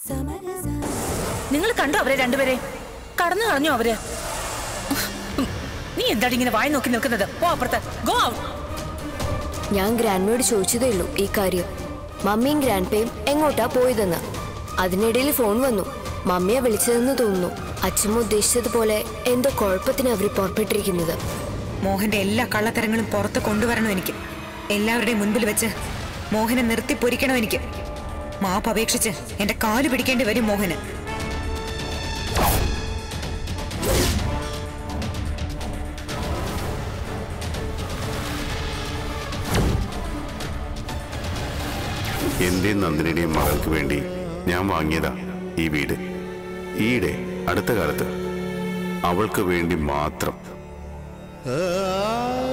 നിങ്ങൾ കണ്ടോ അവരെ രണ്ടുപേരെ കടന്നു കളഞ്ഞോ അവര് നീ എന്താണ് ഇങ്ങനെ വായി നോക്കി നിൽക്കുന്നത് പോ അപ്പുറത്ത് ഗോ ഔട്ട് ഞാൻ ഗ്രാൻഡ്മയോട് ചോദിച്ചതേ ഉള്ളൂ ഈ കാര്യം മമ്മിയും ഗ്രാൻഡ്പയും എങ്ങോട്ടാ പോയതെന്ന് അതിനിടയിൽ ഫോൺ വന്നു മമ്മിയെ വിളിച്ചതെന്ന് തോന്നുന്നു അച്ഛമ്മ ഉദ്ദേശിച്ചതുപോലെ എന്തോ കുഴപ്പത്തിന് അവർ പുറപ്പെട്ടിരിക്കുന്നത് മോഹന്റെ എല്ലാ കള്ളത്തരങ്ങളും പുറത്ത് കൊണ്ടുവരണം എനിക്ക് എല്ലാവരുടെയും മുൻപിൽ വെച്ച് മോഹനെ നിർത്തി പൊരിക്കണം എനിക്ക് മാപ്പ് അപേക്ഷിച്ച് എന്റെ കാല് പിടിക്കേണ്ടി വരും മോഹന് എന്റെയും നന്ദിനിയുടെയും മകൾക്ക് വേണ്ടി ഞാൻ വാങ്ങിയതാ ഈ വീട് ഈയിടെ അടുത്ത കാലത്ത് അവൾക്ക് വേണ്ടി മാത്രം ആ